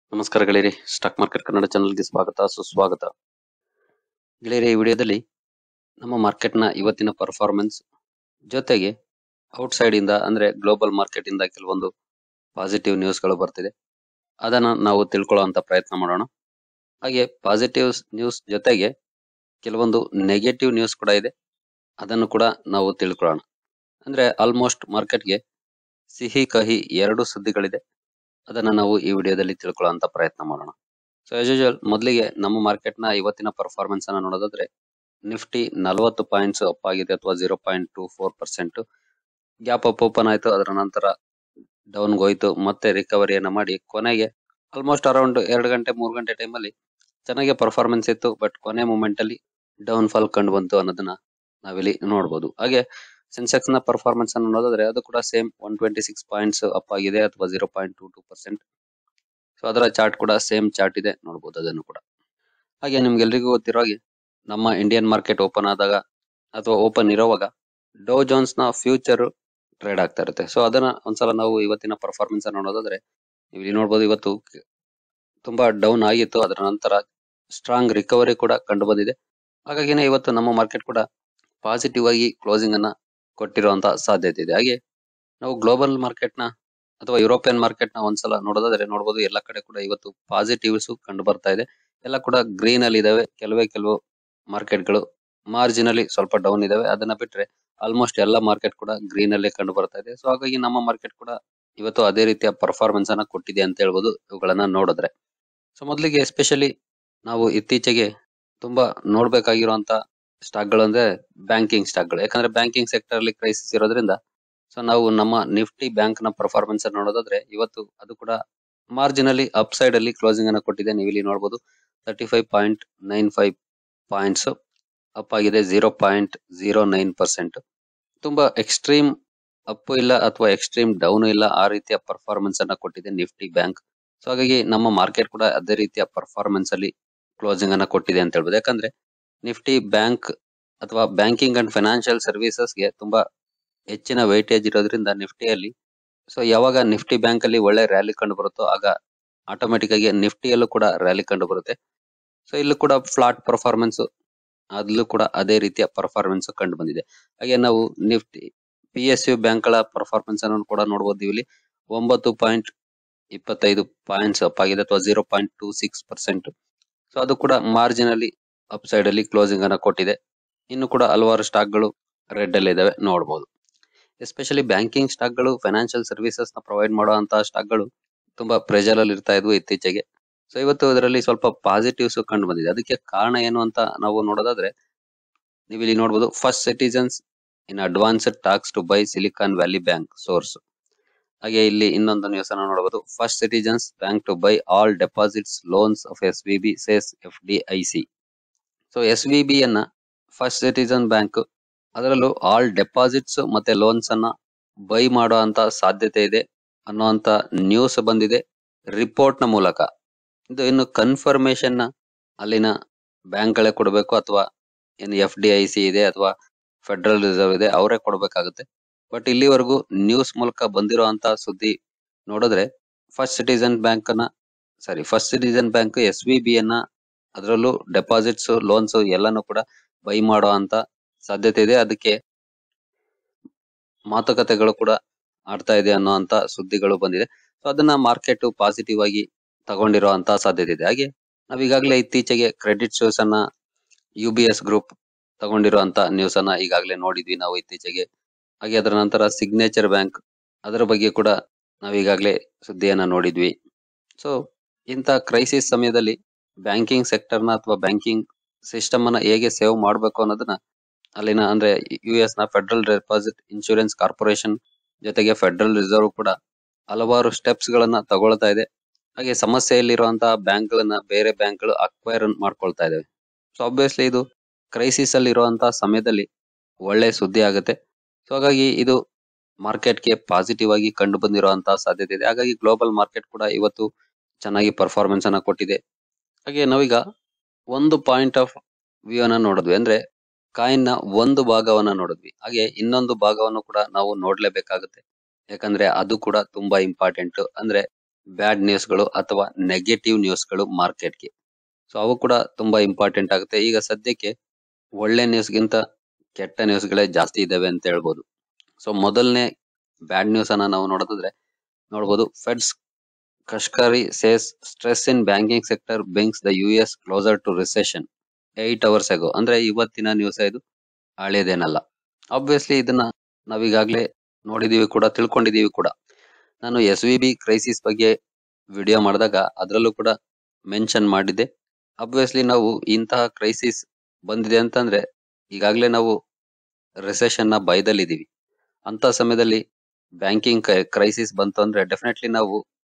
ನಮಸ್ಕಾರ ಗೆಳೆಯರಿ stock market Kannada ಚಾನಲ್ಗೆ ಸ್ವಾಗತ ಸುಸ್ವಾಗತ ಗೆಳೆಯರಿ ಈ ವಿಡಿಯೋದಲ್ಲಿ ನಮ್ಮ ಮಾರ್ಕೆಟ್ನ ಇವತ್ತಿನ ಪರ್ಫಾರ್ಮೆನ್ಸ್ ಜೊತೆಗೆ ಔಟ್ಸೈಡ್ ಇಂದ ಅಂದ್ರೆ ಗ್ಲೋಬಲ್ ಮಾರ್ಕೆಟ್ ಇಂದ ಕೆಲವೊಂದು ಪಾಸಿಟಿವ್ ನ್ಯೂಸ್ಗಳು ಬರ್ತಿದೆ ಅದನ್ನ ನಾವು ತಿಳ್ಕೊಳ್ಳುವಂತ ಪ್ರಯತ್ನ ಮಾಡೋಣ ಹಾಗೆ ಪಾಸಿಟಿವ್ ನ್ಯೂಸ್ ಜೊತೆಗೆ ಕೆಲವೊಂದು ನೆಗೆಟಿವ್ ನ್ಯೂಸ್ ಕೂಡ ಇದೆ ಅದನ್ನು ಕೂಡ ನಾವು ತಿಳ್ಕೊಳ್ಳೋಣ ಅಂದ್ರೆ ಆಲ್ಮೋಸ್ಟ್ ಮಾರ್ಕೆಟ್ಗೆ ಸಿಹಿ ಕಹಿ ಎರಡು ಸುದ್ದಿಗಳಿದೆ ಅದನ್ನ ನಾವು ಈ ವಿಡಿಯೋದಲ್ಲಿ ತಿಳ್ಕೊಳ್ಳುವಂತ ಪ್ರಯತ್ನ ಮಾಡೋಣ ಸೊ ಆಸ್ ಯೂಶುವಲ್ ಮೊದಲಿಗೆ ನಮ್ಮ ಮಾರ್ಕೆಟ್ ನ ಇವತ್ತಿನ ಪರ್ಫಾರ್ಮೆನ್ಸ್ ಅನ್ನ ನೋಡೋದಾದ್ರೆ ನಿಫ್ಟಿ ನಲವತ್ತು ಪಾಯಿಂಟ್ಸ್ ಅಪ್ ಆಗಿದೆ ಅಥವಾ zero point two four percent gap up open ಆಯ್ತು ಅದರ ನಂತರ ಡೌನ್ ಹೋಯ್ತು ಮತ್ತೆ ರಿಕವರಿಯನ್ನ ಮಾಡಿ ಕೊನೆಗೆ ಆಲ್ಮೋಸ್ಟ್ ಅರೌಂಡ್ ಎರಡು ಗಂಟೆ ಮೂರು ಗಂಟೆ ಟೈಮಲ್ಲಿ ಚೆನ್ನಾಗಿ ಪರ್ಫಾರ್ಮೆನ್ಸ್ ಇತ್ತು ಬಟ್ ಕೊನೆ ಮೂಮೆಂಟ್ ಅಲ್ಲಿ ಡೌನ್ ಫಾಲ್ ಕಂಡು ಬಂತು ಅನ್ನೋದನ್ನ ನಾವಿಲ್ಲಿ ನೋಡಬಹುದು ಹಾಗೆ ಸೆನ್ಸೆಕ್ಸ್ ನ ಪರ್ಫಾರ್ಮೆನ್ಸ್ ಅನ್ನು ನೋಡಿದ್ರೆ ಅದು ಕೂಡ same one twenty six points up ಆಗಿದೆ ಅಥವಾ zero point two two percent so ಅದರ ಚಾರ್ಟ್ ಕೂಡ ಸೇಮ್ ಚಾರ್ಟ್ ಇದೆ ನೋಡಬಹುದು ಅದನ್ನು ಕೂಡ ಹಾಗೆ ನಿಮ್ಗೆಲ್ರಿಗೂ ಗೊತ್ತಿರೋ ಹಾಗೆ ನಮ್ಮ ಇಂಡಿಯನ್ ಮಾರ್ಕೆಟ್ ಓಪನ್ ಆದಾಗ ಅಥವಾ ಓಪನ್ ಇರೋವಾಗ ಡೋ ಜೋನ್ಸ್ ನ ಫ್ಯೂಚರ್ ಟ್ರೇಡ್ ಆಗ್ತಾ ಇರುತ್ತೆ ಸೊ ಅದನ್ನ ಒಂದ್ಸಲ ನಾವು ಇವತ್ತಿನ ಪರ್ಫಾರ್ಮೆನ್ಸ್ ಅನ್ನು ನೋಡೋದಾದ್ರೆ ನೀವು ಇಲ್ಲಿ ನೋಡಬಹುದು ಇವತ್ತು ತುಂಬಾ ಡೌನ್ ಆಗಿತ್ತು ಅದರ ನಂತರ ಸ್ಟ್ರಾಂಗ್ ರಿಕವರಿ ಕೂಡ ಕಂಡು ಬಂದಿದೆ ಹಾಗಾಗಿನೇ ಇವತ್ತು ನಮ್ಮ ಮಾರ್ಕೆಟ್ ಕೂಡ ಪಾಸಿಟಿವ್ ಆಗಿ ಕ್ಲೋಸಿಂಗ್ ಅನ್ನ ಕೊಟ್ಟಿರುವಂತ ಸಾಧ್ಯತೆ ಇದೆ ಹಾಗೆ ನಾವು ಗ್ಲೋಬಲ್ ಮಾರ್ಕೆಟ್ ನ ಅಥವಾ ಯುರೋಪಿಯನ್ ಮಾರ್ಕೆಟ್ ನ ಒಂದ್ಸಲ ನೋಡೋದಾದ್ರೆ ನೋಡಬಹುದು ಎಲ್ಲ ಕಡೆ ಕೂಡ ಇವತ್ತು ಪಾಸಿಟಿವ್ಸ್ ಕಂಡು ಬರ್ತಾ ಇದೆ ಎಲ್ಲ ಕೂಡ ಗ್ರೀನ್ ಅಲ್ಲಿ ಇದಾವೆ ಕೆಲವೇ ಕೆಲವು ಮಾರ್ಕೆಟ್ ಗಳು ಮಾರ್ಜಿನಲಿ ಸ್ವಲ್ಪ ಡೌನ್ ಇದಾವೆ ಅದನ್ನ ಬಿಟ್ರೆ ಆಲ್ಮೋಸ್ಟ್ ಎಲ್ಲ ಮಾರ್ಕೆಟ್ ಕೂಡ ಗ್ರೀನ್ ಅಲ್ಲೇ ಕಂಡು ಬರ್ತಾ ಇದೆ ಸೊ ಹಾಗಾಗಿ ನಮ್ಮ ಮಾರ್ಕೆಟ್ ಕೂಡ ಇವತ್ತು ಅದೇ ರೀತಿಯ ಪರ್ಫಾರ್ಮೆನ್ಸ್ ಅನ್ನ ಕೊಟ್ಟಿದೆ ಅಂತ ಹೇಳ್ಬೋದು ಇವುಗಳನ್ನ ನೋಡಿದ್ರೆ ಸೊ ಮೊದಲಿಗೆ ಎಸ್ಪೆಷಲಿ ನಾವು ಇತ್ತೀಚೆಗೆ ತುಂಬಾ ನೋಡ್ಬೇಕಾಗಿರುವಂತ ಸ್ಟಾಕ್ ಗಳು ಅಂದ್ರೆ ಬ್ಯಾಂಕಿಂಗ್ ಸ್ಟಾಕ್ ಗಳು ಯಾಕಂದ್ರೆ ಬ್ಯಾಂಕಿಂಗ್ ಸೆಕ್ಟರ್ ಅಲ್ಲಿ ಕ್ರೈಸಿಸ್ ಇರೋದ್ರಿಂದ ಸೊ ನಾವು ನಮ್ಮ ನಿಫ್ಟಿ ಬ್ಯಾಂಕ್ ನ ಪರ್ಫಾರ್ಮೆನ್ಸ್ ಅನ್ನು ನೋಡೋದಾದ್ರೆ ಇವತ್ತು ಅದು ಕೂಡ ಮಾರ್ಜಿನಲಿ ಅಪ್ ಸೈಡ್ ಅಲ್ಲಿ ಕ್ಲೋಸಿಂಗ್ ಅನ್ನ ಕೊಟ್ಟಿದೆ ನೀವು ಇಲ್ಲಿ ನೋಡಬಹುದು thirty five point nine five points up ಆಗಿದೆ zero point zero nine percent ತುಂಬಾ ಎಕ್ಸ್ಟ್ರೀಮ್ ಅಪ್ ಇಲ್ಲ ಅಥವಾ ಎಕ್ಸ್ಟ್ರೀಮ್ ಡೌನ್ ಇಲ್ಲ ಆ ರೀತಿಯ ಪರ್ಫಾರ್ಮೆನ್ಸ್ ಅನ್ನ ಕೊಟ್ಟಿದೆ ನಿಫ್ಟಿ ಬ್ಯಾಂಕ್ ಸೊ ಹಾಗಾಗಿ ನಮ್ಮ ಮಾರ್ಕೆಟ್ ಕೂಡ ಅದೇ ರೀತಿಯ ಪರ್ಫಾರ್ಮೆನ್ಸ್ ಅಲ್ಲಿ ಕ್ಲೋಸಿಂಗ್ ಅನ್ನ ಕೊಟ್ಟಿದೆ ಅಂತ ಹೇಳ್ಬೋದು ಯಾಕಂದ್ರೆ ನಿಫ್ಟಿ ಬ್ಯಾಂಕ್ ಅಥವಾ ಬ್ಯಾಂಕಿಂಗ್ ಅಂಡ್ ಫೈನಾನ್ಷಿಯಲ್ ಸರ್ವಿಸಸ್ ಗೆ ತುಂಬಾ ಹೆಚ್ಚಿನ ವೈಟೇಜ್ ಇರೋದ್ರಿಂದ ನಿಫ್ಟಿಯಲ್ಲಿ ಸೊ ಯಾವಾಗ ನಿಫ್ಟಿ ಬ್ಯಾಂಕ್ ಅಲ್ಲಿ ಒಳ್ಳೆ ರ್ಯಾಲಿ ಕಂಡು ಬರುತ್ತೋ ಆಗ ಆಟೋಮೆಟಿಕ್ ಆಗಿ ನಿಫ್ಟಿಯಲ್ಲೂ ಕೂಡ ರ್ಯಾಲಿ ಕಂಡು ಬರುತ್ತೆ ಸೊ ಇಲ್ಲೂ ಕೂಡ ಫ್ಲಾಟ್ ಪರ್ಫಾರ್ಮೆನ್ಸ್ ಅಲ್ಲೂ ಕೂಡ ಅದೇ ರೀತಿಯ ಪರ್ಫಾರ್ಮೆನ್ಸ್ ಕಂಡು ಬಂದಿದೆ ಹಾಗೆ ನಾವು Nifty P S U bank ಗಳ ಪರ್ಫಾರ್ಮೆನ್ಸ್ ಅನ್ನು ಕೂಡ ನೋಡಬಹುದು ಇಲ್ಲಿ ಒಂಬತ್ತು ಪಾಯಿಂಟ್ ಇಪ್ಪತ್ತೈದು ಪಾಯಿಂಟ್ಸ್ ಅಪ್ ಆಗಿದೆ ಅಥವಾ zero point two six percent so ಅದು ಕೂಡ ಮಾರ್ಜಿನಲಿ ಅಪ್ ಸೈಡ್ ಅಲ್ಲಿ ಕ್ಲೋಸಿಂಗ್ ಅನ್ನ ಕೊಟ್ಟಿದೆ ಇನ್ನು ಕೂಡ ಹಲವಾರು ಸ್ಟಾಕ್ ಗಳು ರೆಡ್ ಅಲ್ಲಿ ಇದಾವೆ ನೋಡಬಹುದು ಎಸ್ಪೆಷಲಿ ಬ್ಯಾಂಕಿಂಗ್ ಸ್ಟಾಕ್ ಗಳು ಫೈನಾನ್ಷಿಯಲ್ ಸರ್ವಿಸಸ್ ನ ಪ್ರೊವೈಡ್ ಮಾಡುವಂತಹ ಸ್ಟಾಕ್ ಗಳು ತುಂಬಾ ಪ್ರೆಷರ್ ಅಲ್ಲಿ ಇರ್ತಾ ಇದ್ವು ಇತ್ತೀಚೆಗೆ ಸೊ ಇವತ್ತು ಇದರಲ್ಲಿ ಸ್ವಲ್ಪ ಪಾಸಿಟಿವ್ಸ್ ಕಂಡು ಬಂದಿದೆ ಅದಕ್ಕೆ ಕಾರಣ ಏನು ಅಂತ ನಾವು ನೋಡೋದಾದ್ರೆ ನೀವು ಇಲ್ಲಿ ನೋಡಬಹುದು First Citizens in advanced talks to buy Silicon Valley Bank sources ಹಾಗೆ ಇಲ್ಲಿ ಇನ್ನೊಂದು ನ್ಯೂಸ್ ಅನ್ನು ನೋಡಬಹುದು First Citizens Bank to buy all deposits loans of S V B says F D I C so S V B ಅನ್ನ First Citizen Bank ಅದರಲ್ಲೂ all deposits ಮತ್ತೆ loans ಅನ್ನ buy ಮಾಡುವಂತ ಸಾಧ್ಯತೆ ಇದೆ ಅನ್ನುವಂತ ನ್ಯೂಸ್ ಬಂದಿದೆ ರಿಪೋರ್ಟ್ ನ ಮೂಲಕ ಇದು ಇನ್ನು ಕನ್ಫರ್ಮೇಶನ್ ನ ಅಲ್ಲಿನ ಬ್ಯಾಂಕ್ ಗಳೇ ಕೊಡಬೇಕು ಅಥವಾ ಏನು ಎಫ್ ಡಿ ಐ ಸಿ ಇದೆ ಅಥವಾ ಫೆಡರಲ್ ರಿಸರ್ವ್ ಇದೆ ಅವರೇ ಕೊಡಬೇಕಾಗುತ್ತೆ ಬಟ್ ಇಲ್ಲಿವರೆಗೂ ನ್ಯೂಸ್ ಮೂಲಕ ಬಂದಿರುವಂತ ಸುದ್ದಿ ನೋಡಿದ್ರೆ ಫಸ್ಟ್ ಸಿಟಿಜನ್ ಬ್ಯಾಂಕ್ ನ sorry First Citizen Bank S V B ಅನ್ನ ಅದರಲ್ಲೂ ಡೆಪಾಸಿಟ್ಸ್ ಲೋನ್ಸ್ ಎಲ್ಲಾನು ಕೂಡ ಬೈ ಮಾಡೋ ಅಂತ ಸಾಧ್ಯತೆ ಇದೆ ಅದಕ್ಕೆ ಮಾತುಕತೆಗಳು ಕೂಡ ಆಡ್ತಾ ಇದೆ ಅನ್ನುವಂತ ಸುದ್ದಿಗಳು ಬಂದಿದೆ ಸೊ ಅದನ್ನ ಮಾರ್ಕೆಟ್ ಪಾಸಿಟಿವ್ ಆಗಿ ತಗೊಂಡಿರುವಂತ ಸಾಧ್ಯತೆ ಇದೆ ಹಾಗೆ ನಾವೀಗಾಗಲೇ ಇತ್ತೀಚೆಗೆ ಕ್ರೆಡಿಟ್ ಶೋಸ್ ಅನ್ನ ಯು ಬಿ ಎಸ್ ಗ್ರೂಪ್ ತಗೊಂಡಿರುವಂತ ನ್ಯೂಸ್ ಅನ್ನ ಈಗಾಗಲೇ ನೋಡಿದ್ವಿ ನಾವು ಇತ್ತೀಚೆಗೆ ಹಾಗೆ ಅದರ ನಂತರ ಸಿಗ್ನೇಚರ್ ಬ್ಯಾಂಕ್ ಅದರ ಬಗ್ಗೆ ಕೂಡ ನಾವು ಈಗಾಗಲೇ ಸುದ್ದಿಯನ್ನ ನೋಡಿದ್ವಿ ಸೊ ಇಂಥ ಕ್ರೈಸಿಸ್ ಸಮಯದಲ್ಲಿ ಬ್ಯಾಂಕಿಂಗ್ ಸೆಕ್ಟರ್ ನ ಅಥವಾ ಬ್ಯಾಂಕಿಂಗ್ ಸಿಸ್ಟಮ್ ಅನ್ನ ಹೇಗೆ ಸೇವ್ ಮಾಡಬೇಕು ಅನ್ನೋದನ್ನ ಅಲ್ಲಿನ ಅಂದ್ರೆ ಯು ಎಸ್ ನ ಫೆಡರಲ್ ಡೆಪಾಸಿಟ್ ಇನ್ಶೂರೆನ್ಸ್ ಕಾರ್ಪೊರೇಷನ್ ಜೊತೆಗೆ ಫೆಡರಲ್ ರಿಸರ್ವ್ ಕೂಡ ಹಲವಾರು ಸ್ಟೆಪ್ಸ್ ಗಳನ್ನ ತಗೊಳ್ತಾ ಇದೆ ಹಾಗೆ ಸಮಸ್ಯೆಯಲ್ಲಿರುವಂತಹ ಬ್ಯಾಂಕ್ ಗಳನ್ನ ಬೇರೆ ಬ್ಯಾಂಕ್ ಗಳು ಅಕ್ವೈರ್ ಮಾಡ್ಕೊಳ್ತಾ ಇದಾವೆ ಸೊ ಆಬ್ವಿಯಸ್ಲಿ ಇದು ಕ್ರೈಸಿಸ್ ಅಲ್ಲಿ ಇರುವಂತಹ ಸಮಯದಲ್ಲಿ ಒಳ್ಳೆ ಸುದ್ದಿ ಆಗುತ್ತೆ ಸೊ ಹಾಗಾಗಿ ಇದು ಮಾರ್ಕೆಟ್ಗೆ ಪಾಸಿಟಿವ್ ಆಗಿ ಕಂಡು ಬಂದಿರುವಂತಹ ಸಾಧ್ಯತೆ ಇದೆ ಹಾಗಾಗಿ ಗ್ಲೋಬಲ್ ಮಾರ್ಕೆಟ್ ಕೂಡ ಇವತ್ತು ಚೆನ್ನಾಗಿ ಪರ್ಫಾರ್ಮೆನ್ಸ್ ಅನ್ನ ಕೊಟ್ಟಿದೆ ಹಾಗೆ ನಾವೀಗ ಒಂದು ಪಾಯಿಂಟ್ ಆಫ್ ವ್ಯೂ ಅನ್ನ ನೋಡಿದ್ವಿ ಅಂದ್ರೆ ಕಾಯಿನ್ ನ ಒಂದು ಭಾಗವನ್ನ ನೋಡಿದ್ವಿ ಹಾಗೆ ಇನ್ನೊಂದು ಭಾಗವನ್ನು ಕೂಡ ನಾವು ನೋಡ್ಲೇಬೇಕಾಗುತ್ತೆ ಯಾಕಂದ್ರೆ ಅದು ಕೂಡ ತುಂಬಾ ಇಂಪಾರ್ಟೆಂಟ್ ಅಂದ್ರೆ ಬ್ಯಾಡ್ ನ್ಯೂಸ್ಗಳು ಅಥವಾ ನೆಗೆಟಿವ್ ನ್ಯೂಸ್ಗಳು ಮಾರ್ಕೆಟ್ಗೆ ಸೊ ಅವು ಕೂಡ ತುಂಬಾ ಇಂಪಾರ್ಟೆಂಟ್ ಆಗುತ್ತೆ ಈಗ ಸದ್ಯಕ್ಕೆ ಒಳ್ಳೆ ನ್ಯೂಸ್ಗಿಂತ ಕೆಟ್ಟ ನ್ಯೂಸ್ಗಳೇ ಜಾಸ್ತಿ ಇದಾವೆ ಅಂತ ಹೇಳ್ಬೋದು ಸೊ ಮೊದಲನೇ ಬ್ಯಾಡ್ ನ್ಯೂಸ್ ಅನ್ನ ನಾವು ನೋಡೋದಾದ್ರೆ ನೋಡಬಹುದು Fed's Kashkari says stress in banking sector brings the U S closer to recession eight hours ಆಗೋ ಅಂದ್ರೆ ಇವತ್ತಿನ ನ್ಯೂಸ್ ಇದು ಹಳೇದೇನಲ್ಲ ಆಬ್ವಿಯಸ್ಲಿ ಇದನ್ನ ನಾವೀಗಾಗ್ಲೇ ನೋಡಿದೀವಿ ಕೂಡ ತಿಳ್ಕೊಂಡಿದೀವಿ ಕೂಡ ನಾನು ಎಸ್ ವಿ ಬಿ ಕ್ರೈಸಿಸ್ ಬಗ್ಗೆ ವಿಡಿಯೋ ಮಾಡಿದಾಗ ಅದರಲ್ಲೂ ಕೂಡ ಮೆನ್ಷನ್ ಮಾಡಿದ್ದೆ ಅಬ್ವಿಯಸ್ಲಿ ನಾವು ಇಂತಹ ಕ್ರೈಸಿಸ್ ಬಂದಿದೆ ಅಂತಂದ್ರೆ ಈಗಾಗಲೇ ನಾವು ರಿಸೆಷನ್ ನ ಭಯದಲ್ಲಿದ್ದೀವಿ ಅಂತ ಸಮಯದಲ್ಲಿ ಬ್ಯಾಂಕಿಂಗ್ ಕ್ರೈಸಿಸ್ ಬಂತು ಅಂದ್ರೆ ಡೆಫಿನೆಟ್ಲಿ ನಾವು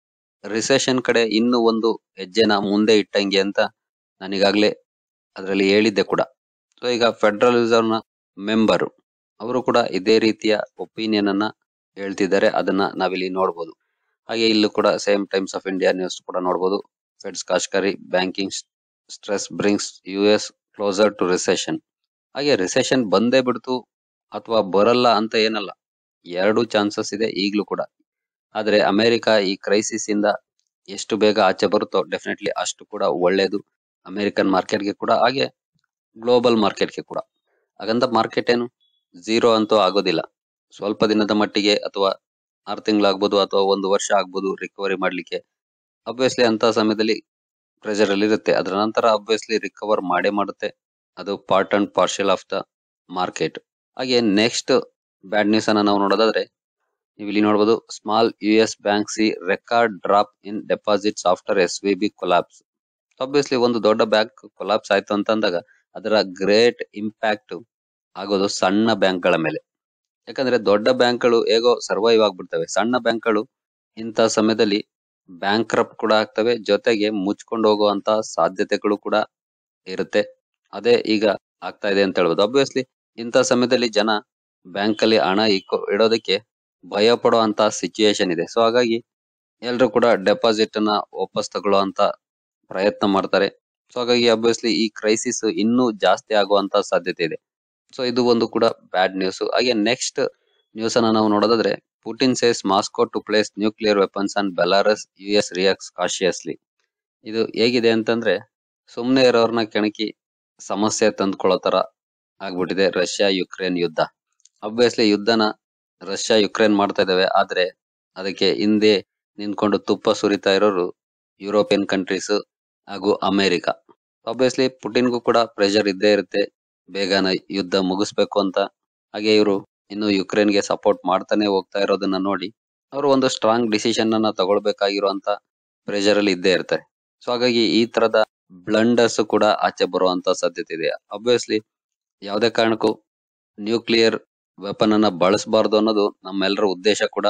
ರಿಸೆಷನ್ ಕಡೆ ಇನ್ನೂ ಒಂದು ಹೆಜ್ಜೆನ ಮುಂದೆ ಇಟ್ಟಂಗೆ ಅಂತ ನಾನು ಈಗಾಗಲೇ ಅದರಲ್ಲಿ ಹೇಳಿದ್ದೆ ಕೂಡ ಸೊ ಈಗ ಫೆಡರಲ್ ರಿಸರ್ವ್ ನ ಮೆಂಬರ್ ಅವರು ಕೂಡ ಇದೇ ರೀತಿಯ ಒಪಿನಿಯನ್ ಅನ್ನ ಹೇಳ್ತಿದ್ದಾರೆ ಅದನ್ನ ನಾವಿಲ್ಲಿ ನೋಡಬಹುದು ಹಾಗೆ ಇಲ್ಲೂ ಕೂಡ same Times of India news ಕೂಡ ನೋಡಬಹುದು Fed's Kashkari banking stress brings U S closer to recession ಹಾಗೆ ರಿಸೆಷನ್ ಬಂದೇ ಬಿಡ್ತು ಅಥವಾ ಬರಲ್ಲ ಅಂತ ಏನಲ್ಲ ಎರಡು ಚಾನ್ಸಸ್ ಇದೆ ಈಗಲೂ ಕೂಡ ಆದ್ರೆ ಅಮೆರಿಕ ಈ ಕ್ರೈಸಿಸ್ ಇಂದ ಎಷ್ಟು ಬೇಗ ಆಚೆ ಬರುತ್ತೋ ಡೆಫಿನೆಟ್ಲಿ ಅಷ್ಟು ಕೂಡ ಒಳ್ಳೇದು ಅಮೆರಿಕನ್ ಮಾರ್ಕೆಟ್ಗೆ ಕೂಡ ಹಾಗೆ ಗ್ಲೋಬಲ್ ಮಾರ್ಕೆಟ್ಗೆ ಕೂಡ ಹಾಗಂತ ಮಾರ್ಕೆಟ್ ಏನು ಝೀರೋ ಅಂತೂ ಆಗೋದಿಲ್ಲ ಸ್ವಲ್ಪ ದಿನದ ಮಟ್ಟಿಗೆ ಅಥವಾ ಆರು ತಿಂಗಳಾಗ್ಬೋದು ಅಥವಾ ಒಂದು ವರ್ಷ ಆಗ್ಬೋದು ರಿಕವರಿ ಮಾಡ್ಲಿಕ್ಕೆ ಅಬ್ವಿಯಸ್ಲಿ ಅಂತ ಸಮಯದಲ್ಲಿ ಪ್ರೆಷರ್ ಅಲ್ಲಿ ಇರುತ್ತೆ ಅದರ ನಂತರ ಅಬ್ವಿಯಸ್ಲಿ ರಿಕವರ್ ಮಾಡೇ ಮಾಡುತ್ತೆ ಅದು part and partial of the market ಹಾಗೆ ನೆಕ್ಸ್ಟ್ ಬ್ಯಾಡ್ ನ್ಯೂಸ್ ಅನ್ನ ನಾವು ನೋಡೋದಾದ್ರೆ ನೀವು ಇಲ್ಲಿ ನೋಡಬಹುದು small U S bank see record drop in deposits after S V B collapse obviously ಒಂದು ದೊಡ್ಡ ಬ್ಯಾಂಕ್ ಕೊಲಾಪ್ಸ್ ಆಯ್ತು ಅಂತ ಅಂದಾಗ ಅದರ ಗ್ರೇಟ್ ಇಂಪ್ಯಾಕ್ಟ್ ಆಗೋದು ಸಣ್ಣ ಬ್ಯಾಂಕ್ ಗಳ ಮೇಲೆ ಯಾಕಂದ್ರೆ ದೊಡ್ಡ ಬ್ಯಾಂಕ್ಗಳು ಹೇಗೋ ಸರ್ವೈವ್ ಆಗ್ಬಿಡ್ತವೆ ಸಣ್ಣ ಬ್ಯಾಂಕ್ಗಳು ಇಂಥ ಸಮಯದಲ್ಲಿ ಬ್ಯಾಂಕ್ ಕೂಡ ಆಗ್ತವೆ ಜೊತೆಗೆ ಮುಚ್ಕೊಂಡು ಹೋಗುವಂತ ಸಾಧ್ಯತೆಗಳು ಕೂಡ ಇರುತ್ತೆ ಅದೇ ಈಗ ಆಗ್ತಾ ಇದೆ ಅಂತ ಹೇಳ್ಬೋದು ಅಬ್ವಿಯಸ್ಲಿ ಇಂಥ ಸಮಯದಲ್ಲಿ ಜನ ಬ್ಯಾಂಕ್ ಅಲ್ಲಿ ಹಣ ಇಕ್ಕೋ ಇಡೋದಕ್ಕೆ ಭಯ ಪಡುವಂತ ಸಿಚುಯೇಷನ್ ಇದೆ ಸೊ ಹಾಗಾಗಿ ಎಲ್ರು ಕೂಡ ಡೆಪಾಸಿಟ್ ಅನ್ನ ವಾಪಸ್ ತಗೊಳ್ಳುವಂತ ಪ್ರಯತ್ನ ಮಾಡ್ತಾರೆ ಸೊ ಹಾಗಾಗಿ ಅಬ್ವಿಯಸ್ಲಿ ಈ ಕ್ರೈಸಿಸ್ ಇನ್ನೂ ಜಾಸ್ತಿ ಆಗುವಂತ ಸಾಧ್ಯತೆ ಇದೆ ಸೊ ಇದು ಒಂದು ಕೂಡ ಬ್ಯಾಡ್ ನ್ಯೂಸ್ ಹಾಗೆ ನೆಕ್ಸ್ಟ್ ನ್ಯೂಸ್ ಅನ್ನ ನಾವು ನೋಡೋದಾದ್ರೆ Putin says Moscow to place nuclear weapons and Belarus U S reacts cautiously ಇದು ಹೇಗಿದೆ ಅಂತಂದ್ರೆ ಸುಮ್ನೆ ಇರೋರ್ನ ಕೆಣಕಿ ಸಮಸ್ಯೆ ತಂದ್ಕೊಳ್ಳೋ ತರ ಆಗ್ಬಿಟ್ಟಿದೆ ರಷ್ಯಾ ಯುಕ್ರೇನ್ ಯುದ್ಧ ಅಬ್ವಿಯಸ್ಲಿ ಯುದ್ಧನ ರಷ್ಯಾ ಯುಕ್ರೇನ್ ಮಾಡ್ತಾ ಇದಾವೆ ಆದ್ರೆ ಅದಕ್ಕೆ ಹಿಂದೆ ನಿಂತ್ಕೊಂಡು ತುಪ್ಪ ಸುರಿತಾ ಇರೋರು ಯುರೋಪಿಯನ್ ಕಂಟ್ರೀಸ್ ಹಾಗೂ ಅಮೆರಿಕ ಅಬ್ವಿಯಸ್ಲಿ ಪುಟಿನ್ಗೂ ಕೂಡ ಪ್ರೆಷರ್ ಇದ್ದೇ ಇರುತ್ತೆ ಬೇಗನ ಯುದ್ಧ ಮುಗಿಸ್ಬೇಕು ಅಂತ ಹಾಗೆ ಇವರು ಇನ್ನು ಯುಕ್ರೇನ್ಗೆ ಸಪೋರ್ಟ್ ಮಾಡ್ತಾನೆ ಹೋಗ್ತಾ ಇರೋದನ್ನ ನೋಡಿ ಅವರು ಒಂದು ಸ್ಟ್ರಾಂಗ್ ಡಿಸಿಷನ್ ಅನ್ನ ತಗೊಳ್ಬೇಕಾಗಿರುವಂತ ಪ್ರೆಷರ್ ಅಲ್ಲಿ ಇದ್ದೇ ಇರ್ತಾರೆ ಸೊ ಹಾಗಾಗಿ ಈ ತರದ ಬ್ಲಂಡರ್ಸ್ ಕೂಡ ಆಚೆ ಬರುವಂತ ಸಾಧ್ಯತೆ ಇದೆ ಅಬ್ವಿಯಸ್ಲಿ ಯಾವುದೇ ಕಾರಣಕ್ಕೂ ನ್ಯೂಕ್ಲಿಯರ್ ವೆಪನ್ ಅನ್ನ ಬಳಸಬಾರ್ದು ಅನ್ನೋದು ನಮ್ಮೆಲ್ಲರ ಉದ್ದೇಶ ಕೂಡ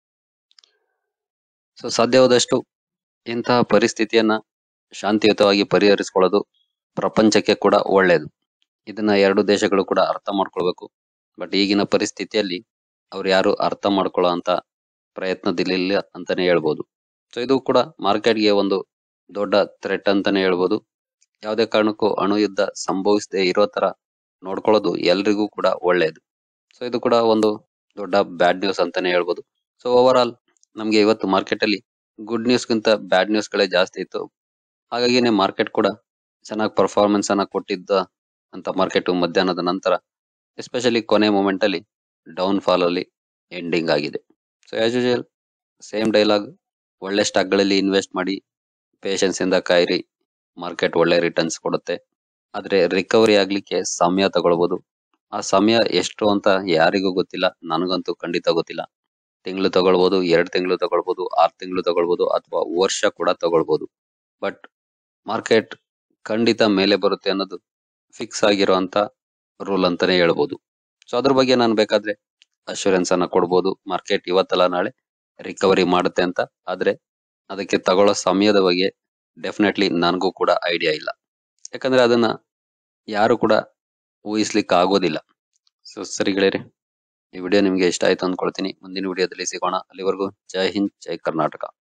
ಸೊ ಸಾಧ್ಯವಾದಷ್ಟು ಇಂತಹ ಪರಿಸ್ಥಿತಿಯನ್ನ ಶಾಂತಿಯುತವಾಗಿ ಪರಿಹರಿಸಿಕೊಳ್ಳೋದು ಪ್ರಪಂಚಕ್ಕೆ ಕೂಡ ಒಳ್ಳೇದು ಇದನ್ನ ಎರಡು ದೇಶಗಳು ಕೂಡ ಅರ್ಥ ಮಾಡ್ಕೊಳ್ಬೇಕು ಬಟ್ ಈಗಿನ ಪರಿಸ್ಥಿತಿಯಲ್ಲಿ ಅವ್ರು ಯಾರು ಅರ್ಥ ಮಾಡ್ಕೊಳ್ಳೋ ಅಂತ ಪ್ರಯತ್ನದಲ್ಲಿಲ್ಲ ಅಂತಾನೆ ಹೇಳ್ಬೋದು ಸೊ ಇದು ಕೂಡ ಮಾರ್ಕೆಟ್ಗೆ ಒಂದು ದೊಡ್ಡ ಥ್ರೆಟ್ ಅಂತಾನೆ ಹೇಳ್ಬೋದು ಯಾವುದೇ ಕಾರಣಕ್ಕೂ ಅಣು ಯುದ್ಧ ಸಂಭವಿಸದೆ ಇರೋ ತರ ನೋಡ್ಕೊಳ್ಳೋದು ಎಲ್ರಿಗೂ ಕೂಡ ಒಳ್ಳೇದು ಸೊ ಇದು ಕೂಡ ಒಂದು ದೊಡ್ಡ ಬ್ಯಾಡ್ ನ್ಯೂಸ್ ಅಂತಾನೆ ಹೇಳ್ಬೋದು ಸೊ ಓವರ್ ಆಲ್ ನಮ್ಗೆ ಇವತ್ತು ಮಾರ್ಕೆಟ್ ಅಲ್ಲಿ ಗುಡ್ ನ್ಯೂಸ್ ಗಿಂತ ಬ್ಯಾಡ್ ನ್ಯೂಸ್ ಗಳೇ ಜಾಸ್ತಿ ಇತ್ತು ಹಾಗಾಗಿನೇ ಮಾರ್ಕೆಟ್ ಕೂಡ ಚೆನ್ನಾಗಿ ಪರ್ಫಾರ್ಮೆನ್ಸ್ ಅನ್ನ ಕೊಟ್ಟಿದ್ದ ಅಂತ ಮಾರ್ಕೆಟ್ ಮಧ್ಯಾಹ್ನದ ನಂತರ ಎಸ್ಪೆಷಲಿ ಕೊನೆ ಮೂಮೆಂಟ್ ಅಲ್ಲಿ ಡೌನ್ ಫಾಲ್ ಅಲ್ಲಿ ಎಂಡಿಂಗ್ ಆಗಿದೆ so as usual same dialogue ಒಳ್ಳೆ ಸ್ಟಾಕ್ ಗಳಲ್ಲಿ ಇನ್ವೆಸ್ಟ್ ಮಾಡಿ ಪೇಷನ್ಸ್ ಇಂದ ಕಾಯಿರಿ ಮಾರ್ಕೆಟ್ ಒಳ್ಳೆ ರಿಟರ್ನ್ಸ್ ಕೊಡುತ್ತೆ ಆದ್ರೆ ರಿಕವರಿ ಆಗ್ಲಿಕ್ಕೆ ಸಮಯ ತಗೊಳ್ಬಹುದು ಆ ಸಮಯ ಎಷ್ಟು ಅಂತ ಯಾರಿಗೂ ಗೊತ್ತಿಲ್ಲ ನನಗಂತೂ ಖಂಡಿತ ಗೊತ್ತಿಲ್ಲ ತಿಂಗಳು ತಗೊಳ್ಬಹುದು ಎರಡ್ ತಿಂಗಳು ತಗೊಳ್ಬಹುದು ಆರ್ ತಿಂಗಳು ತಗೊಳ್ಬಹುದು ಅಥವಾ ವರ್ಷ ಕೂಡ ತಗೊಳ್ಬಹುದು ಬಟ್ ಮಾರ್ಕೆಟ್ ಖಂಡಿತ ಮೇಲೆ ಬರುತ್ತೆ ಅನ್ನೋದು ಫಿಕ್ಸ್ ಆಗಿರುವಂತ ರೂಲ್ ಅಂತಾನೆ ಹೇಳ್ಬೋದು ಸೊ ಅದ್ರ ಬಗ್ಗೆ ನಾನು ಬೇಕಾದ್ರೆ ಅಶ್ಯೂರೆನ್ಸ್ ಅನ್ನ ಕೊಡ್ಬೋದು ಮಾರ್ಕೆಟ್ ಇವತ್ತಲ್ಲ ನಾಳೆ ರಿಕವರಿ ಮಾಡುತ್ತೆ ಅಂತ ಆದ್ರೆ ಅದಕ್ಕೆ ತಗೊಳ್ಳೋ ಸಮಯದ ಬಗ್ಗೆ ಡೆಫಿನೆಟ್ಲಿ ನನಗೂ ಕೂಡ ಐಡಿಯಾ ಇಲ್ಲ ಯಾಕಂದ್ರೆ ಅದನ್ನ ಯಾರು ಕೂಡ ಊಹಿಸ್ಲಿಕ್ಕೆ ಆಗೋದಿಲ್ಲ ಸೊ ಸರಿ ಗೆಳೆಯರೆ ಈ ವಿಡಿಯೋ ನಿಮ್ಗೆ ಇಷ್ಟ ಆಯ್ತು ಅಂದ್ಕೊಳ್ತೀನಿ ಮುಂದಿನ ವಿಡಿಯೋದಲ್ಲಿ ಸಿಗೋಣ ಅಲ್ಲಿವರೆಗೂ ಜೈ ಹಿಂದ್ ಜೈ ಕರ್ನಾಟಕ